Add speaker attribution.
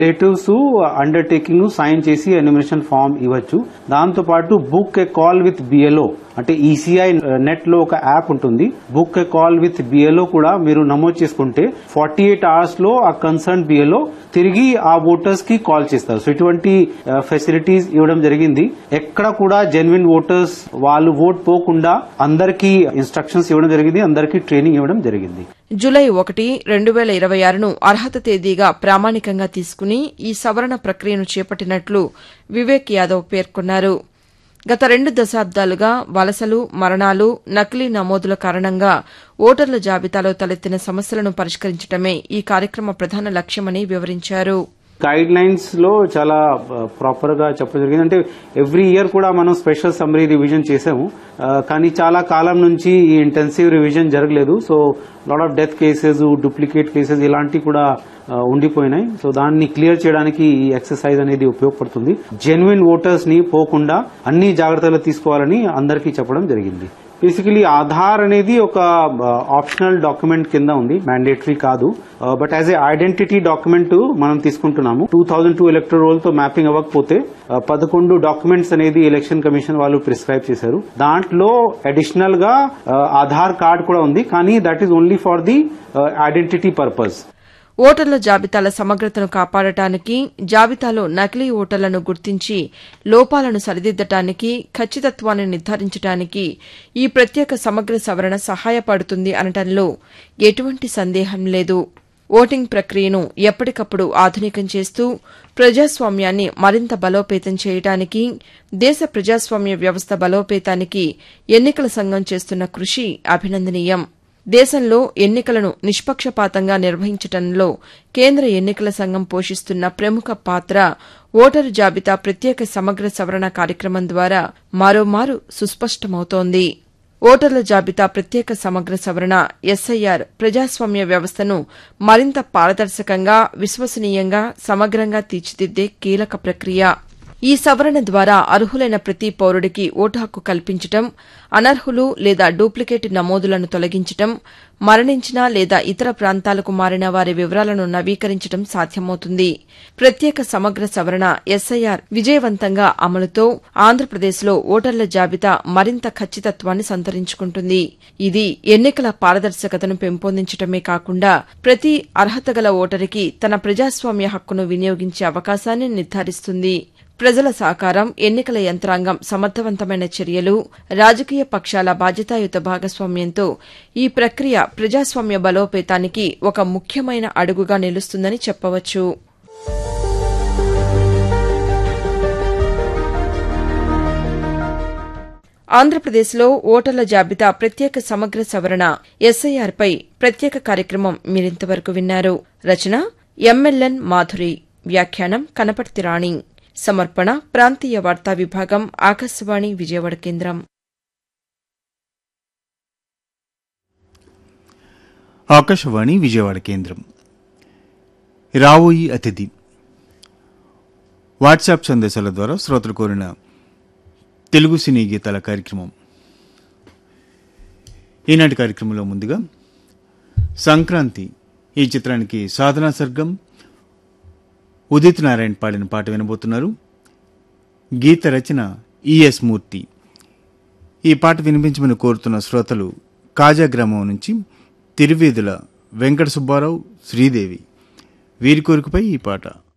Speaker 1: relatives undertaking sign చేసి ఎన్యూమినేషన్ form ఇవ్వచ్చు దాంతో పాటు book a call with BLO అంటే ఈసీఐ నెట్ లో ఒక యాప్ ఉంటుంది book a call with BLO కూడా మీరు నమోదు చేసుకుంటే ఫార్టీ ఎయిట్ అవర్స్ లో ఆ కన్సర్న్ బిఎల్ఓ తిరిగి ఆ ఓటర్స్ కి కాల్ చేస్తారు సో ఇటువంటి ఫెసిలిటీస్ ఇవ్వడం జరిగింది ఎక్కడ కూడా జెన్యున్ ఓటర్స్ వాళ్ళు ఓట్ పోకుండా అందరికీ ఇన్స్ట్రక్షన్స్ ఇవ్వడం జరిగింది అందరికీ ట్రైనింగ్ ఇవ్వడం జరిగింది
Speaker 2: జులై ఒకటి రెండు వేల ఇరవై ఆరును అర్హత తేదీగా ప్రామాణికంగా తీసుకుని ఈ సవరణ ప్రక్రియను చేపట్టినట్లు వివేక్ యాదవ్ పేర్కొన్నారు గత రెండు దశాబ్దాలుగా వలసలు మరణాలు నకిలీ నమోదుల కారణంగా ఓటర్ల జాబితాలో తలెత్తిన సమస్యలను పరిష్కరించడమే ఈ కార్యక్రమ ప్రధాన లక్ష్యమని వివరించారు
Speaker 1: గైడ్ లైన్స్ లో చాలా ప్రాపర్ గా చెప్పడం జరిగింది అంటే ఎవ్రీ ఇయర్ కూడా మనం స్పెషల్ సమ్మరీ రివిజన్ చేసాము ఆ, కానీ చాలా కాలం నుంచి ఈ ఇంటెన్సివ్ రివిజన్ జరగలేదు so lot of death cases duplicate cases ఇలాంటివి కూడా ఆ, ఉండిపోయినాయి సో దాన్ని క్లియర్ చేయడానికి ఈ ఎక్సర్సైజ్ అనేది ఉపయోగపడుతుంది జెన్యున్ ఓటర్స్ ని పోకుండా అన్ని జాగ్రత్తలు తీసుకోవాలని అందరికీ చెప్పడం జరిగింది బేసికలీ ఆధార్ అనేది ఒక ఆప్షనల్ డాక్యుమెంట్ కింద ఉంది మ్యాండేటరీ కాదు but as a identity document మనం తీసుకుంటున్నాము two thousand two electoral roll తో మ్యాపింగ్ అవ్వకపోతే ఆ, పదకొండు డాక్యుమెంట్స్ అనేది ఎలక్షన్ కమిషన్ వాళ్ళు ప్రిస్క్రైబ్ చేశారు దాంట్లో అడిషనల్ గా ఆ, ఆధార్ కార్డ్ కూడా ఉంది కానీ that is only for the identity purpose
Speaker 2: ఓటర్ల జాబితాల సమగ్రతను కాపాడటానికి జాబితాలో నకిలీ ఓటర్లను గుర్తించి లోపాలను సరిదిద్దటానికి ఖచ్చితత్వాన్ని నిర్ధారించడానికి ఈ ప్రత్యేక సమగ్ర సవరణ సహాయపడుతుంది అనటంలో ఎటువంటి సందేహం లేదు ఓటింగ్ ప్రక్రియను ఎప్పటికప్పుడు ఆధునికం చేస్తూ ప్రజాస్వామ్యాన్ని మరింత బలోపేతం చేయడానికి దేశ ప్రజాస్వామ్య వ్యవస్థ బలోపేతానికి ఎన్నికల సంఘం చేస్తున్న కృషి అభినందనీయం దేశంలో ఎన్నికలను నిష్పక్షపాతంగా నిర్వహించడంలో కేంద్ర ఎన్నికల సంఘం పోషిస్తున్న ప్రముఖ పాత్ర ఓటరు జాబితా ప్రత్యేక సమగ్ర సవరణ కార్యక్రమం ద్వారా మరోమారు సుస్పష్టమవుతోంది ఓటర్ల జాబితా ప్రత్యేక సమగ్ర సవరణ ఎస్ఐఆర్ ప్రజాస్వామ్య వ్యవస్థను మరింత పారదర్శకంగా విశ్వసనీయంగా సమగ్రంగా తీర్చిదిద్దే కీలక ప్రక్రియ ఈ సవరణ ద్వారా అర్హులైన ప్రతి పౌరుడికి ఓటు హక్కు కల్పించటం అనర్హులు లేదా డూప్లికేట్ నమోదులను తొలగించటం మరణించిన లేదా ఇతర ప్రాంతాలకు మారిన వారి వివరాలను నవీకరించడం సాధ్యమవుతుంది ప్రత్యేక సమగ్ర సవరణ ఎస్ఐఆర్ విజయవంతంగా అమలుతో ఆంధ్రప్రదేశ్లో ఓటర్ల జాబితా మరింత ఖచ్చితత్వాన్ని సంతరించుకుంటుంది ఇది ఎన్నికల పారదర్శకతను పెంపొందించడమే కాకుండా ప్రతి అర్హత గల ఓటరికి తన ప్రజాస్వామ్య హక్కును వినియోగించే అవకాశాన్ని నిర్ధారిస్తుంది ప్రజల సహకారం ఎన్నికల యంత్రాంగం సమర్థవంతమైన చర్యలు రాజకీయ పక్షాల బాధ్యతాయుత భాగస్వామ్యంతో ఈ ప్రక్రియ ప్రజాస్వామ్య బలోపేతానికి ఒక ముఖ్యమైన అడుగుగా నిలుస్తుందని చెప్పవచ్చు ఆంధ్రప్రదేశ్లో ఓటర్ల జాబితా ప్రత్యేక సమగ్ర సవరణ ఎస్ఐఆర్పై ప్రత్యేక కార్యక్రమం మీరింతవరకు విన్నారు రచన ఎంఎల్ఎన్ మాధురి వ్యాఖ్యానం కనపర్తి రాణి సమర్పణ ప్రాంతీయ వార్తా విభాగం ఆకాశవాణి విజయవాడ కేంద్రం
Speaker 3: ఆకాశవాణి విజయవాడ కేంద్రం రావోయి అతిథి వాట్సాప్ సందేశాల ద్వారా శ్రోతలు కోరిన తెలుగు సినీ గీతాల కార్యక్రమం ఈనాటి కార్యక్రమంలో ముందుగా సంక్రాంతి ఈ చిత్రానికి సాధనా సర్గం ఉదిత్ నారాయణ్ పాడిన పాట వినబోతున్నారు గీత రచన ఈఎస్ మూర్తి ఈ పాట వినిపించమని కోరుతున్న శ్రోతలు కాజా గ్రామం నుంచి తిరువీధుల వెంకట సుబ్బారావు శ్రీదేవి వీరి కోరికపై ఈ పాట